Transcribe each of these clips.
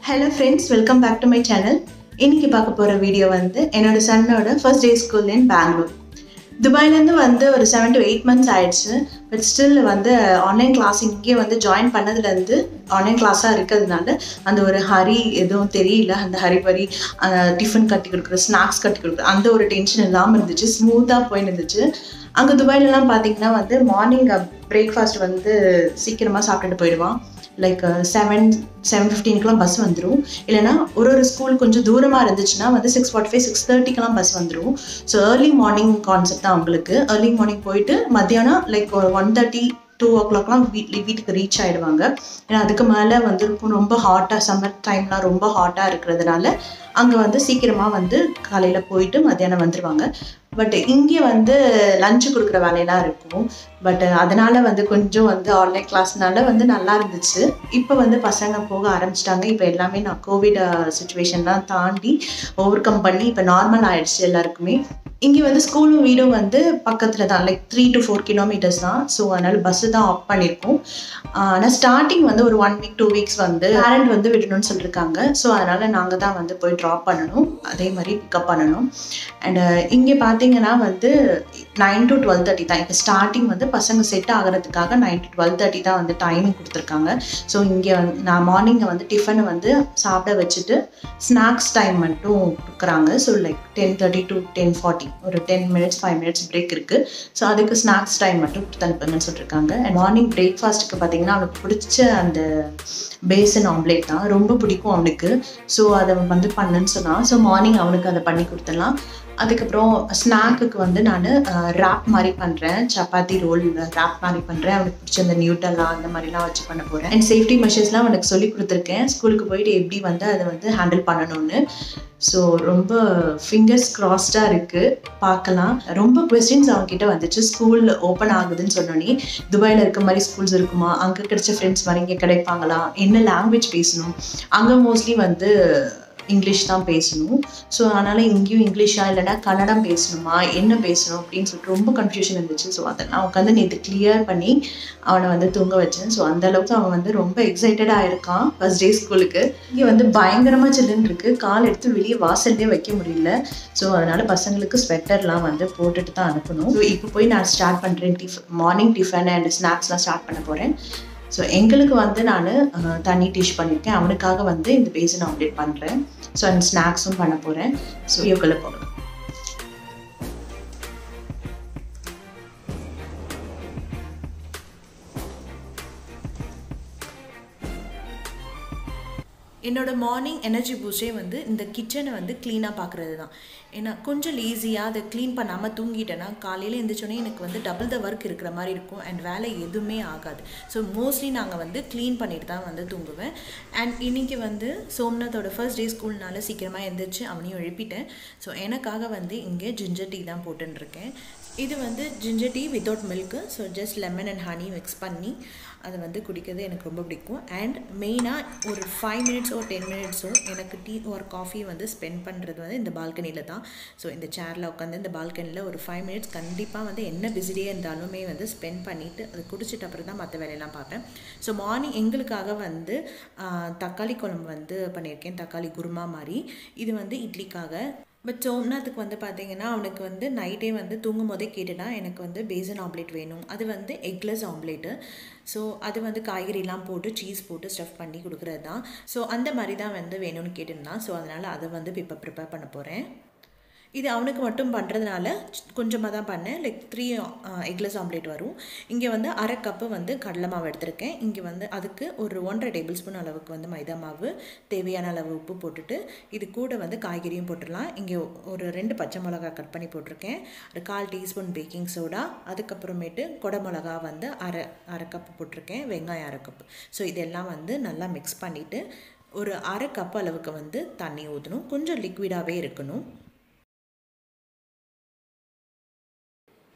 hello friends welcome back to my channel இன்னைக்கு பார்க்க போகிற வீடியோ வந்து என்னோட சன்னோட first day school in Bangalore துபாயிலேருந்து வந்து ஒரு செவன் டு எயிட் மந்த்ஸ் ஆயிடுச்சு பட் ஸ்டில் வந்து ஆன்லைன் கிளாஸ் இங்கே வந்து ஜாயின் பண்ணதுலேருந்து ஆன்லைன் கிளாஸாக இருக்கிறதுனால அந்த ஒரு ஹரி எதுவும் தெரியல அந்த ஹரி பரி டிஃபன் கட்டி கொடுக்குற ஸ்நாக்ஸ் கட்டி கொடுக்குற அந்த ஒரு டென்ஷன் இல்லாமல் இருந்துச்சு ஸ்மூத்தாக போயின்னு இருந்துச்சு அங்கே துபாயிலலாம் பார்த்தீங்கன்னா வந்து மார்னிங் பிரேக்ஃபாஸ்ட் வந்து சீக்கிரமாக சாப்பிட்டுட்டு போயிடுவான் லைக் செவன் செவன் ஃபிஃப்டீனுக்குலாம் பஸ் வந்துடும் இல்லைனா ஒரு ஒரு ஸ்கூல் கொஞ்சம் தூரமாக இருந்துச்சுன்னா வந்து சிக்ஸ் ஃபார்ட்டி ஃபைவ் சிக்ஸ் தேர்ட்டிக்கெலாம் பஸ் வந்துடும் ஸோ ஏர்லி மார்னிங் கான்செப்ட் தான் அவங்களுக்கு ஏர்லி மார்னிங் போயிட்டு மத்தியானம் லைக் ஒரு ஒன் தேர்ட்டி டூ ஓ கிளாக்லாம் வீட்ல வீட்டுக்கு ரீச் ஆகிடுவாங்க ஏன்னா அதுக்கு மேலே வந்து ரொம்ப ஹாட்டாக சம்மர் டைம்லாம் ரொம்ப ஹாட்டாக இருக்கிறதுனால அங்கே வந்து சீக்கிரமாக வந்து காலையில் போயிட்டு மத்தியானம் வந்துடுவாங்க பட் இங்கே வந்து லஞ்சு கொடுக்குற வேலையெல்லாம் இருக்கும் பட் அதனால வந்து கொஞ்சம் வந்து ஆன்லைன் கிளாஸ்னால வந்து நல்லா இருந்துச்சு இப்போ வந்து பசங்க போக ஆரம்பிச்சிட்டாங்க இப்போ எல்லாமே நான் கோவிட் சுச்சுவேஷன்லாம் தாண்டி ஓவர் கம் பண்ணி இப்போ நார்மல் ஆயிடுச்சு எல்லாருக்குமே இங்கே வந்து ஸ்கூலும் வீடும் வந்து பக்கத்தில் தான் like three to four kilometres தான் ஸோ அதனால் பஸ்ஸு தான் ஆஃப் பண்ணியிருக்கோம் ஆனால் ஸ்டார்டிங் வந்து ஒரு ஒன் வீக் டூ வீக்ஸ் வந்து பேரண்ட் வந்து விடணும்னு சொல்லியிருக்காங்க ஸோ அதனால் நாங்கள் தான் வந்து போய் ட்ராப் பண்ணணும் அதே மாதிரி பிக்கப் பண்ணணும் அண்டு இங்கே பார்த்தீங்கன்னா வந்து நைன் டு டுவெல் தேர்ட்டி தான் இப்போ ஸ்டார்டிங் வந்து பசங்க செட் ஆகிறதுக்காக நைன் டு டுவெல் தேர்ட்டி தான் வந்து டைமிங் கொடுத்துருக்காங்க ஸோ இங்கே வந்து நான் மார்னிங்கை வந்து டிஃபனை வந்து சாப்பிட வச்சுட்டு ஸ்நாக்ஸ் டைம் மட்டும் கொடுக்குறாங்க so like ten thirty to ten forty ஒரு ten minutes five minutes break இருக்குது ஸோ அதுக்கு ஸ்நாக்ஸ் டைம் மட்டும் கொடுத்து அனுப்புங்கன்னு சொல்லியிருக்காங்க அண்ட் மார்னிங் பிரேக்ஃபாஸ்ட்டுக்கு பார்த்தீங்கன்னா அவனுக்கு பிடிச்ச அந்த பேசன் ஆம்லேட் தான் ரொம்ப பிடிக்கும் அவனுக்கு ஸோ அதை வந்து பண்ணுன்னு சொன்னான் ஸோ மார்னிங் அவனுக்கு அதை பண்ணி கொடுத்துடலாம் அதுக்கப்புறம் ஸ்நாக்குக்கு வந்து நான் ரேப் மாதிரி பண்ணுறேன் சப்பாத்தி ரோல் ரேப் மாதிரி பண்ணுறேன் அவனுக்கு பிடிச்ச அந்த நியூட்டலா அந்த மாதிரிலாம் வச்சு பண்ண போகிறேன் அண்ட் சேஃப்டி மெஷர்ஸ்லாம் அவனுக்கு சொல்லி கொடுத்துருக்கேன் ஸ்கூலுக்கு போயிட்டு எப்படி வந்து அதை வந்து ஹேண்டில் பண்ணணும்னு ஸோ ரொம்ப ஃபிங்கர்ஸ் க்ராஸ்டாக இருக்குது பார்க்கலாம் ரொம்ப கொஸ்டின்ஸ் அவங்ககிட்ட வந்துச்சு ஸ்கூல் ஓப்பன் ஆகுதுன்னு சொன்னோன்னே துபாயில் இருக்க மாதிரி ஸ்கூல்ஸ் இருக்குமா அங்கே கிடைச்ச ஃப்ரெண்ட்ஸ் மாதிரி இங்கே கிடைப்பாங்களா என்ன லாங்குவேஜ் பேசணும் அங்கே மோஸ்ட்லி வந்து இங்கிலீஷ் தான் பேசணும் ஸோ அதனால் இங்கேயும் இங்கிலீஷா இல்லைனா கன்னடம் பேசணுமா என்ன பேசணும் அப்படின்னு சொல்லிட்டு ரொம்ப கன்ஃபியூஷன் இருந்துச்சு ஸோ அதெல்லாம் உட்காந்து நேற்று கிளியர் பண்ணி அவனை வந்து தூங்க வச்சேன் ஸோ அந்த அளவுக்கு அவன் வந்து ரொம்ப எக்ஸைட்டடாக இருக்கான் ஃபஸ்ட் டே ஸ்கூலுக்கு இங்கே வந்து பயங்கரமாக சில்லுன்னு இருக்குது கால் எடுத்து வெளியே வாசல்லே வைக்க முடியல ஸோ அதனால் பசங்களுக்கு ஸ்வெட்டர்லாம் வந்து போட்டுட்டு தான் அனுப்பணும் ஸோ இப்போ போய் நான் ஸ்டார்ட் பண்ணுறேன் டிஃப் மார்னிங் டிஃபன் அண்ட் ஸ்நாக்ஸ்லாம் ஸ்டார்ட் பண்ண போகிறேன் ஸோ எங்களுக்கு வந்து நான் தண்ணி டிஷ் பண்ணியிருக்கேன் அவனுக்காக வந்து இந்த பேசன் ஆம்லேட் பண்ணுறேன் ஸோ அந்த ஸ்நாக்ஸும் பண்ண போகிறேன் ஸோ இவக்குள்ளே போகலாம் என்னோட மார்னிங் எனர்ஜி பூஸ்டே வந்து இந்த கிச்சனை வந்து க்ளீனாக பார்க்குறது தான் ஏன்னா கொஞ்சம் லேசியாக அதை க்ளீன் பண்ணாமல் தூங்கிட்டேன்னா காலையில் எழுந்திரிச்சோன்னே எனக்கு வந்து டபுள் த ஒர்க் இருக்கிற மாதிரி இருக்கும் அண்ட் வேலை எதுவுமே ஆகாது ஸோ மோஸ்ட்லி நாங்கள் வந்து க்ளீன் பண்ணிட்டு தான் வந்து தூங்குவேன் அண்ட் இன்றைக்கி வந்து சோம்நாத்தோட ஃபர்ஸ்ட் டே ஸ்கூல்னால சீக்கிரமாக எழுந்திரிச்சு அவனையும் எழுப்பிட்டேன் ஸோ எனக்காக வந்து இங்கே ஜிஞ்சர் டீ தான் போட்டுருக்கேன் இது வந்து ginger tea without milk so just lemon and honey mix பண்ணி அதை வந்து குடிக்கிறது எனக்கு ரொம்ப பிடிக்கும் அண்ட் மெயினாக ஒரு ஃபைவ் மினிட்ஸோ டென் மினிட்ஸோ எனக்கு டீ ஒரு காஃபி வந்து ஸ்பெண்ட் பண்ணுறது வந்து இந்த பால்கனியில் தான் ஸோ இந்த சேரில் உட்காந்து இந்த பால்கனியில் ஒரு ஃபைவ் மினிட்ஸ் கண்டிப்பாக வந்து என்ன பிஸிடே இருந்தாலுமே வந்து ஸ்பெண்ட் பண்ணிவிட்டு அது குடிச்சிட்ட அப்புறம் தான் மற்ற வேலையெல்லாம் பார்ப்பேன் ஸோ மார்னிங் எங்களுக்காக வந்து தக்காளி குழம்பு வந்து பண்ணியிருக்கேன் தக்காளி குருமா மாதிரி இது வந்து இட்லிக்காக பட் சோம்நாத்துக்கு வந்து பார்த்தீங்கன்னா அவனுக்கு வந்து நைட்டே வந்து தூங்கும் போதே கேட்டுட்டான் எனக்கு வந்து பேசன் ஆம்லேட் வேணும் அது வந்து எக்லெஸ் ஆம்லேட்டு ஸோ அது வந்து காய்கறிலாம் போட்டு சீஸ் போட்டு ஸ்டஃப் பண்ணி கொடுக்குறது தான் ஸோ அந்த மாதிரி தான் வந்து வேணும்னு கேட்டிருந்தான் ஸோ அதனால் அதை வந்து இப்போ ப்ரிப்பேர் பண்ண போகிறேன் இது அவனுக்கு மட்டும் பண்ணுறதுனால கொஞ்சமாக தான் பண்ணேன் லைக் த்ரீ எக்லெஸ் ஆம்லேட் வரும் இங்கே வந்து அரை கப்பு வந்து கடலை மாவு எடுத்திருக்கேன் இங்கே வந்து அதுக்கு ஒரு ஒன்றரை டேபிள் ஸ்பூன் அளவுக்கு வந்து மைதா மாவு தேவையான அளவு உப்பு போட்டுட்டு இது கூட வந்து காய்கறியும் போட்டுடலாம் இங்கே ஒரு ரெண்டு பச்சை மிளகா கட் பண்ணி போட்டிருக்கேன் ஒரு கால் டீஸ்பூன் பேக்கிங் சோடா அதுக்கப்புறமேட்டு கொடை மிளகா வந்து அரை அரை கப்பு போட்டிருக்கேன் வெங்காயம் அரை கப்பு ஸோ இதெல்லாம் வந்து நல்லா மிக்ஸ் பண்ணிவிட்டு ஒரு அரை கப் அளவுக்கு வந்து தண்ணி ஊற்றணும் கொஞ்சம் லிக்விடாகவே இருக்கணும்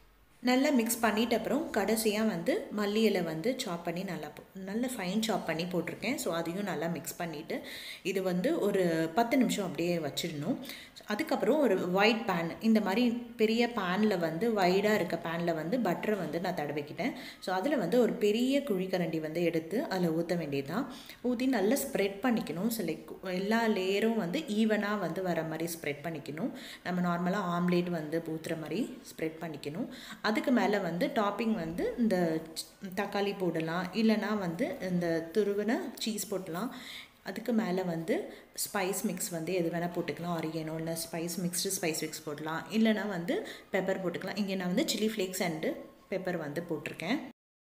நல்லா மிக்ஸ் பண்ணிட்ட அப்புறம் கடைசியாக வந்து மல்லி இலை வந்து சாப் பண்ணி நல்லா போ நல்ல ஃபைன் சாப் பண்ணி போட்டிருக்கேன் ஸோ அதையும் நல்லா மிக்ஸ் பண்ணிவிட்டு இது வந்து ஒரு பத்து நிமிஷம் அப்படியே வச்சிடணும் அதுக்கப்புறம் ஒரு ஒயிட் பேன் இந்த மாதிரி பெரிய பேனில் வந்து வைடாக இருக்க பேனில் வந்து பட்டரை வந்து நான் தடவிக்கிட்டேன் ஸோ அதில் வந்து ஒரு பெரிய குழிக்கரண்டி வந்து எடுத்து அதில் ஊற்ற வேண்டியதுதான் ஊற்றி நல்லா ஸ்ப்ரெட் பண்ணிக்கணும் ஸோ லைக் எல்லா லேயரும் வந்து ஈவனாக வந்து வர மாதிரி ஸ்ப்ரெட் பண்ணிக்கணும் நம்ம நார்மலாக ஆம்லேட் வந்து ஊற்றுற மாதிரி ஸ்ப்ரெட் பண்ணிக்கணும் அதுக்கு மேலே வந்து டாப்பிங் வந்து இந்த தக்காளி போடலாம் இல்லைனா வந்து இந்த துருவின சீஸ் போடலாம் அதுக்கு மேலே வந்து ஸ்பைஸ் மிக்ஸ் வந்து எது வேணால் போட்டுக்கலாம் ஆரியனோ இல்லை ஸ்பைஸ் மிக்ஸ்டு ஸ்பைஸ் மிக்ஸ் போடலாம் இல்லைனா வந்து பெப்பர் போட்டுக்கலாம் இங்கே நான் வந்து சில்லி ஃப்ளேக்ஸ் அண்டு பெப்பர் வந்து போட்டிருக்கேன்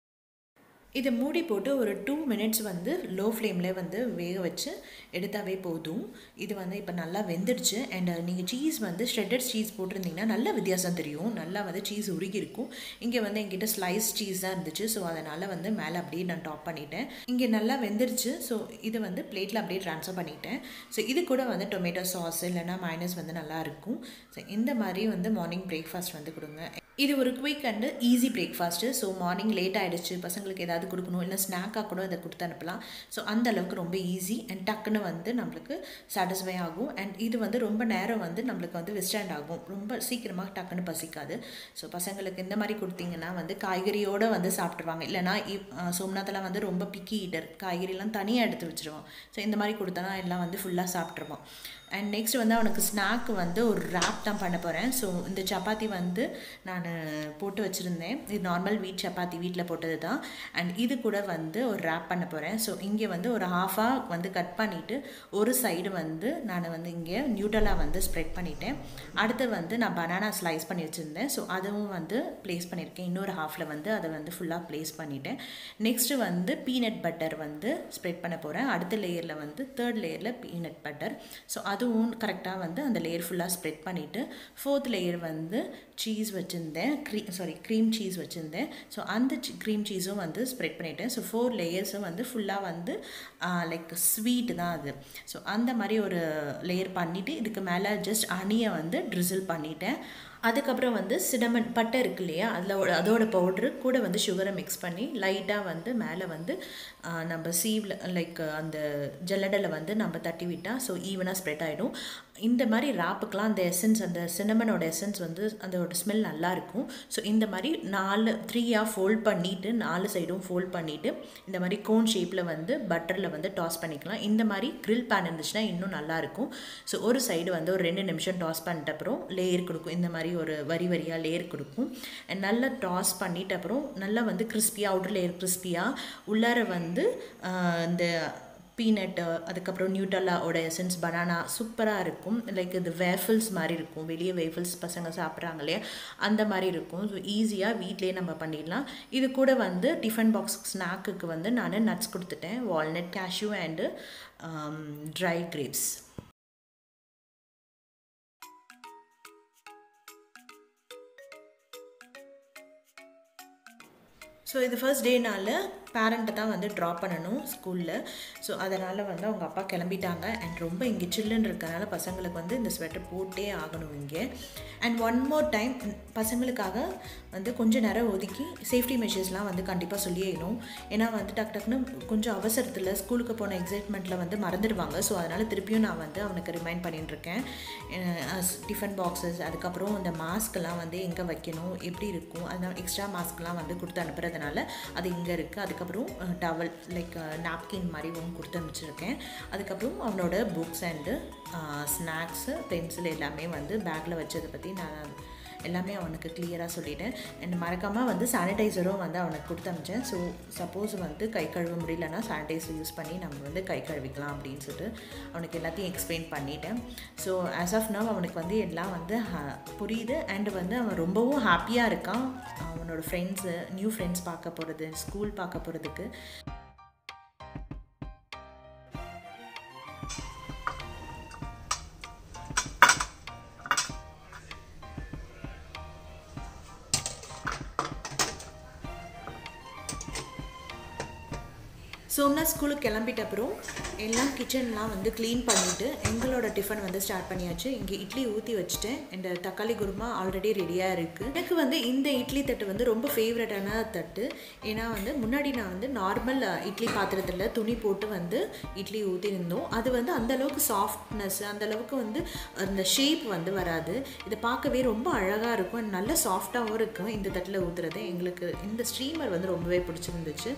இதை மூடி போட்டு ஒரு டூ மினிட்ஸ் வந்து லோ ஃப்ளேமில் வந்து வேக வச்சு எடுத்தாவே போதும் இது வந்து இப்போ நல்லா வெந்துடுச்சு அண்ட் நீங்கள் சீஸ் வந்து ஷ்ரெட்டட் சீஸ் போட்டிருந்தீங்கன்னா நல்ல வித்தியாசம் தெரியும் நல்லா வந்து சீஸ் உருகி இருக்கும் இங்கே வந்து எங்கிட்ட ஸ்லைஸ் சீஸ் தான் இருந்துச்சு ஸோ அதனால் வந்து மேலே அப்படியே நான் டாப் பண்ணிட்டேன் இங்கே நல்லா வெந்துருச்சு ஸோ இது வந்து பிளேட்டில் அப்படியே ட்ரான்ஸ்ஃபர் பண்ணிட்டேன் ஸோ இது கூட வந்து டொமேட்டோ சாஸ் இல்லைனா மைனஸ் வந்து நல்லா இருக்கும் ஸோ இந்த மாதிரி வந்து மார்னிங் பிரேக்ஃபாஸ்ட் வந்து கொடுங்க இது ஒரு quick and easy breakfast so morning late ஆகிடுச்சு பசங்களுக்கு ஏதாவது கொடுக்கணும் இல்லை ஸ்நாக்காக கூட இதை கொடுத்து அனுப்பலாம் ஸோ அந்த அளவுக்கு ரொம்ப ஈஸி அண்ட் டக்குன்னு வந்து நம்மளுக்கு சாட்டிஸ்ஃபை ஆகும் அண்ட் இது வந்து ரொம்ப நேரம் வந்து நம்மளுக்கு வந்து விஸ்டாண்ட் ஆகும் ரொம்ப சீக்கிரமாக டக்குன்னு பசிக்காது ஸோ பசங்களுக்கு இந்த மாதிரி கொடுத்தீங்கன்னா வந்து காய்கறியோடு வந்து சாப்பிட்ருவாங்க இல்லைனா சோம்நாத்தெல்லாம் வந்து ரொம்ப பிக்கி ஈட்டர் காய்கறிலாம் தனியாக எடுத்து வச்சுருவோம் ஸோ இந்த மாதிரி கொடுத்தனா எல்லாம் வந்து ஃபுல்லாக சாப்பிட்ருவோம் அண்ட் நெக்ஸ்ட் வந்து அவனுக்கு ஸ்நாக் வந்து ஒரு ரேப் தான் பண்ண போகிறேன் ஸோ இந்த சப்பாத்தி வந்து நான் போட்டு வச்சுருந்தேன் இது நார்மல் வீட் சப்பாத்தி வீட்டில் போட்டது தான் அண்ட் இது கூட வந்து ஒரு ரேப் பண்ண போகிறேன் ஸோ இங்கே வந்து ஒரு ஹாஃபாக வந்து கட் பண்ணிவிட்டு ஒரு சைடு வந்து நான் வந்து இங்கே நியூட்டலாக வந்து ஸ்ப்ரெட் பண்ணிட்டேன் அடுத்து வந்து நான் பனானா ஸ்லைஸ் பண்ணி வச்சுருந்தேன் ஸோ அதுவும் வந்து ப்ளேஸ் பண்ணியிருக்கேன் இன்னொரு ஹாஃபில் வந்து அதை வந்து ஃபுல்லாக ப்ளேஸ் பண்ணிட்டேன் நெக்ஸ்ட்டு வந்து பீனட் பட்டர் வந்து ஸ்ப்ரெட் பண்ண போகிறேன் அடுத்த லேயரில் வந்து தேர்ட் லேயரில் பீனட் பட்டர் ஸோ அதுவும் கரெக்டாக வந்து அந்த லேயர் ஃபுல்லாக ஸ்ப்ரெட் பண்ணிவிட்டு ஃபோர்த் லேயர் வந்து சீஸ் வச்சுருந்தேன் க்ரீ சாரி க்ரீம் சீஸ் வச்சுருந்தேன் ஸோ அந்த க்ரீம் சீஸும் வந்து ஸ்ப்ரெட் பண்ணிட்டேன் ஸோ ஃபோர் லேயர்ஸும் வந்து ஃபுல்லாக வந்து லைக் ஸ்வீட் தான் அது ஸோ அந்த மாதிரி ஒரு லேயர் பண்ணிவிட்டு இதுக்கு மேலே ஜஸ்ட் அணியை வந்து ட்ரிசில் பண்ணிட்டேன் அதுக்கப்புறம் வந்து சிடமன் பட்டை இருக்கு இல்லையா அதில் அதோட பவுட்ரு கூட வந்து சுகரை மிக்ஸ் பண்ணி லைட்டாக வந்து மேலே வந்து நம்ம சீவில் லைக் அந்த ஜல்லடலை வந்து நம்ம தட்டி விட்டால் ஸோ ஈவனாக ஸ்ப்ரெட் ஆகிடும் இந்த மாதிரி ராப்புக்கெலாம் அந்த எசன்ஸ் அந்த சினமனோட எசன்ஸ் வந்து அதோட ஸ்மெல் நல்லாயிருக்கும் ஸோ இந்த மாதிரி நாலு த்ரீயாக ஃபோல்ட் பண்ணிவிட்டு நாலு சைடும் ஃபோல்ட் பண்ணிவிட்டு இந்த மாதிரி கோன் ஷேப்பில் வந்து பட்டரில் வந்து டாஸ் பண்ணிக்கலாம் இந்த மாதிரி க்ரில் பேன் இருந்துச்சுன்னா இன்னும் நல்லாயிருக்கும் ஸோ ஒரு சைடு வந்து ஒரு ரெண்டு நிமிஷம் டாஸ் பண்ணிட்ட அப்புறம் லேயர் கொடுக்கும் இந்த மாதிரி ஒரு வரி வரியாக லேயர் கொடுக்கும் அண்ட் நல்லா டாஸ் பண்ணிட்ட அப்புறம் நல்லா வந்து கிறிஸ்பியாக அவுட்டர் லேயர் கிறிஸ்பியாக உள்ளார வந்து இந்த பீனட்டு அதுக்கப்புறம் நியூட்டலாவோட எசன்ஸ் பனானா சூப்பராக இருக்கும் லைக் இது வேஃபிள்ஸ் மாதிரி இருக்கும் வெளியே வேஃபிள்ஸ் பசங்க சாப்பிட்றாங்க இல்லையா அந்த மாதிரி இருக்கும் ஸோ ஈஸியாக வீட்லேயே நம்ம பண்ணிடலாம் இது கூட வந்து டிஃபன் பாக்ஸ் ஸ்நாக்குக்கு வந்து நான் நட்ஸ் கொடுத்துட்டேன் walnut cashew and dry grapes so இது ஃபர்ஸ்ட் டேனால பேரண்ட்டை தான் வந்து ட்ராப் பண்ணணும் ஸ்கூலில் ஸோ அதனால் வந்து அவங்க அப்பா கிளம்பிட்டாங்க அண்ட் ரொம்ப இங்கே சில்லுன்னு இருக்கனால பசங்களுக்கு வந்து இந்த ஸ்வெட்டர் போட்டே ஆகணும் இங்கே அண்ட் ஒன் மோர் டைம் பசங்களுக்காக வந்து கொஞ்சம் நேரம் ஒதுக்கி சேஃப்டி மெஷர்ஸ்லாம் வந்து கண்டிப்பாக சொல்லிடணும் ஏன்னா வந்து டக்கு டக்குன்னு கொஞ்சம் அவசரத்தில் ஸ்கூலுக்கு போன எக்ஸைட்மெண்ட்டில் வந்து மறந்துடுவாங்க ஸோ அதனால் திருப்பியும் நான் வந்து அவனுக்கு ரிமைண்ட் பண்ணிட்டுருக்கேன் டிஃபன் பாக்ஸஸ் அதுக்கப்புறம் இந்த மாஸ்க்கெல்லாம் வந்து எங்கே வைக்கணும் எப்படி இருக்கும் அதனால் எக்ஸ்ட்ரா மாஸ்க்லாம் வந்து கொடுத்து அனுப்புறதுனால அது இங்கே இருக்குது அதுக்கப்புறம் டவல் லைக் நாப்கின் மாதிரிவும் கொடுத்து அனுப்பிச்சிருக்கேன் அதுக்கப்புறம் அவனோட புக்ஸ் அண்டு ஸ்நாக்ஸு பென்சில் எல்லாமே வந்து பேக்கில் வச்சதை பற்றி நான் எல்லாமே அவனுக்கு கிளியராக சொல்லிட்டேன் அண்ட் மறக்காமல் வந்து சானிடைசரும் வந்து அவனுக்கு கொடுத்து அனுப்பிச்சேன் ஸோ சப்போஸ் வந்து கை கழுவ முடியலன்னா சானிடைசர் யூஸ் பண்ணி நம்ம வந்து கை கழுவிக்கலாம் அப்படின்னு சொல்லிட்டு அவனுக்கு எல்லாத்தையும் எக்ஸ்பிளைன் பண்ணிட்டேன் ஸோ ஆஸ் ஆஃப் நவ் அவனுக்கு வந்து எல்லாம் வந்து புரியுது அண்டு வந்து அவன் ரொம்பவும் ஹாப்பியாக இருக்கான் அவனோட ஃப்ரெண்ட்ஸு நியூ ஃப்ரெண்ட்ஸ் பார்க்க போகிறது ஸ்கூல் பார்க்க போகிறதுக்கு சோம்னா ஸ்கூலுக்கு கிளம்பிட்ட அப்புறம் எல்லாம் கிச்சன்லாம் வந்து க்ளீன் பண்ணிவிட்டு எங்களோட டிஃபன் வந்து ஸ்டார்ட் பண்ணியாச்சு இங்கே இட்லி ஊற்றி வச்சுட்டேன் இந்த தக்காளி குருமா ஆல்ரெடி ரெடியாக இருக்குது எனக்கு வந்து இந்த இட்லி தட்டு வந்து ரொம்ப ஃபேவரட்டான தட்டு ஏன்னா வந்து முன்னாடி நான் வந்து நார்மல் இட்லி பாத்திரத்தில் துணி போட்டு வந்து இட்லி ஊற்றிருந்தோம் அது வந்து அந்தளவுக்கு சாஃப்ட்னஸ் அந்தளவுக்கு வந்து அந்த ஷேப் வந்து வராது இதை பார்க்கவே ரொம்ப அழகாக இருக்கும் and நல்ல சாஃப்டாகவும் இருக்கும் இந்த தட்டில் ஊற்றுறது எங்களுக்கு இந்த ஸ்ட்ரீமர் வந்து ரொம்பவே பிடிச்சிருந்துச்சு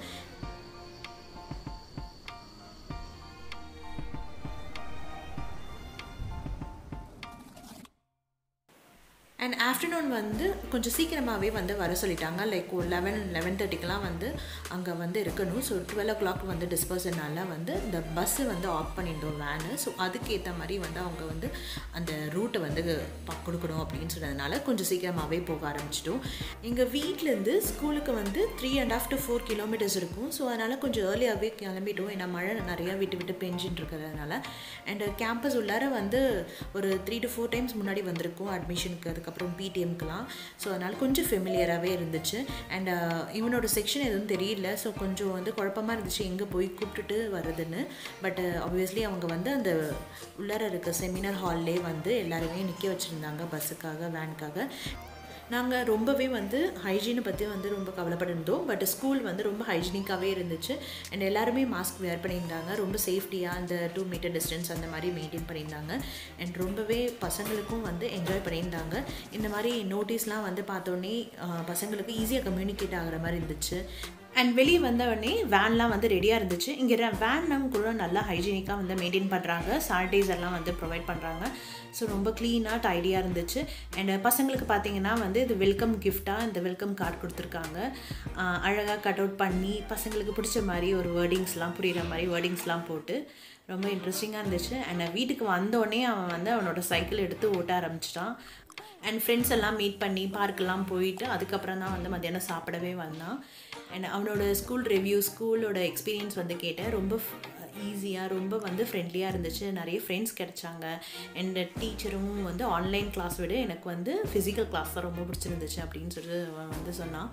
அண்ட் ஆஃப்டர்நூன் வந்து கொஞ்சம் சீக்கிரமாகவே வந்து வர சொல்லிட்டாங்க லைக் ஒரு லெவன் லெவன் தேர்ட்டிக்கெலாம் வந்து அங்கே வந்து இருக்கணும் ஸோ டுவெல் ஓ கிளாக் வந்து டிஸ்பர்சனால வந்து இந்த பஸ்ஸு வந்து ஆஃப் பண்ணிட்டோம் வேனு ஸோ அதுக்கேற்ற மாதிரி வந்து அவங்க வந்து அந்த ரூட்டை வந்து ப- கொடுக்கணும் அப்படின்னு சொன்னதுனால கொஞ்சம் சீக்கிரமாகவே போக ஆரம்பிச்சிட்டோம் எங்கள் வீட்டிலேருந்து ஸ்கூலுக்கு வந்து three and half to four kilometres இருக்கும் ஸோ அதனால் கொஞ்சம் ஏர்லியாகவே கிளம்பிட்டோம் ஏன்னா மழை நிறையா விட்டு விட்டு பெஞ்சின்னு இருக்கிறதுனால அண்ட் கேம்பஸ் உள்ளார வந்து ஒரு த்ரீ டு ஃபோர் டைம்ஸ் முன்னாடி வந்திருக்கும் அட்மிஷனுக்கு அதுக்கப்புறம் பிடிஎம்க்குலாம் ஸோ அதனால் கொஞ்சம் ஃபெமிலியராகவே இருந்துச்சு அண்ட் இவனோட செக்ஷன் எதுவும் தெரியல ஸோ கொஞ்சம் வந்து குழப்பமாக இருந்துச்சு எங்கே போய் கூப்பிட்டுட்டு வருதுன்னு பட் ஆப்வியஸ்லி அவங்க வந்து அந்த உள்ளார இருக்க செமினார் ஹால்லே வந்து எல்லாருமே நிற்க வச்சுருந்தாங்க பஸ்ஸுக்காக வேனுக்காக நாங்கள் ரொம்பவே வந்து ஹைஜீனை பற்றி வந்து ரொம்ப கவலைப்பட்டிருந்தோம் பட் ஸ்கூல் வந்து ரொம்ப ஹைஜீனிக்காகவே இருந்துச்சு அண்ட் எல்லாருமே மாஸ்க் வேர் பண்ணியிருந்தாங்க ரொம்ப சேஃப்டியாக அந்த டூ மீட்டர் டிஸ்டன்ஸ் அந்த மாதிரி மெயின்டைன் பண்ணியிருந்தாங்க அண்ட் ரொம்பவே பசங்களுக்கும் வந்து என்ஜாய் பண்ணியிருந்தாங்க இந்த மாதிரி நோட்டீஸ்லாம் வந்து பார்த்தோன்னே ஆஹ், பசங்களுக்கு ஈஸியாக கம்யூனிகேட் ஆகிற மாதிரி இருந்துச்சு அண்ட் வெளியே வந்த உடனே வேன்லாம் வந்து ரெடியாக இருந்துச்சு இங்கே வேன்லாம் கூட நல்லா ஹைஜீனிக்காக வந்து மெயின்டைன் பண்ணுறாங்க சானிடைசர்லாம் வந்து ப்ரொவைட் பண்ணுறாங்க ஸோ ரொம்ப க்ளீனாக டைடியாக இருந்துச்சு அண்ட் பசங்களுக்கு பார்த்தீங்கன்னா வந்து இது வெல்கம் கிஃப்டாக இந்த வெல்கம் கார்டு கொடுத்துருக்காங்க அழகாக கட் அவுட் பண்ணி பசங்களுக்கு பிடிச்ச மாதிரி ஒரு வேர்டிங்ஸ்லாம் புரிகிற மாதிரி வேர்டிங்ஸ்லாம் போட்டு ரொம்ப இன்ட்ரெஸ்டிங்காக இருந்துச்சு அண்ட் வீட்டுக்கு வந்தோடனே அவன் வந்து அவனோட சைக்கிள் எடுத்து ஓட்ட ஆரம்பிச்சிட்டான் அண்ட் ஃப்ரெண்ட்ஸ் எல்லாம் மீட் பண்ணி பார்க்கெல்லாம் போயிட்டு அதுக்கப்புறம் தான் வந்து மத்தியானம் சாப்பிடவே வந்தான் அண்ட் அவனோட ஸ்கூல் ரிவ்யூ ஸ்கூலோட எக்ஸ்பீரியன்ஸ் வந்து கேட்டேன் ரொம்ப ஈஸியாக ரொம்ப வந்து ஃப்ரெண்ட்லியாக இருந்துச்சு நிறைய ஃப்ரெண்ட்ஸ் கிடைச்சாங்க அண்ட் டீச்சரும் வந்து ஆன்லைன் கிளாஸ் விட எனக்கு வந்து ஃபிசிக்கல் கிளாஸ் தான் ரொம்ப பிடிச்சிருந்துச்சு அப்படின்னு சொல்லிட்டு அவன் வந்து சொன்னான்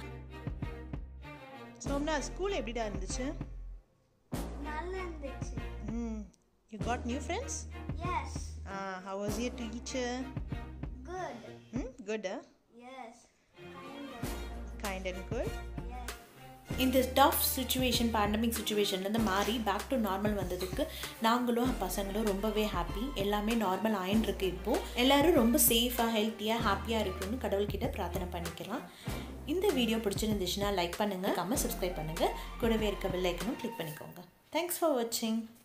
சோம்னா ஸ்கூல் எப்படிடா இருந்துச்சு நல்லா இருந்துச்சு hmm you got new friends yes how was your teacher good hmm good yes kind and good yes இந்த டஃப் சுச்சுவேஷன் பேண்டமிக் சுச்சுவேஷன்லேருந்து மாறி பேக் டு நார்மல் வந்ததுக்கு நாங்களும் பசங்களும் ரொம்பவே ஹாப்பி எல்லாமே நார்மல் ஆயின்னு இப்போது எல்லாரும் ரொம்ப சேஃபாக ஹெல்த்தியாக ஹாப்பியாக இருக்குன்னு கடவுள்கிட்ட பிரார்த்தனை பண்ணிக்கலாம் இந்த வீடியோ பிடிச்சிருந்துச்சுன்னா லைக் பண்ணுங்கள் கம்ம சப்ஸ்கிரைப் பண்ணுங்கள் கூடவே இருக்க பெல் ஐக்கனும் கிளிக் பண்ணிக்கோங்க தேங்க்ஸ் ஃபார் வாட்சிங்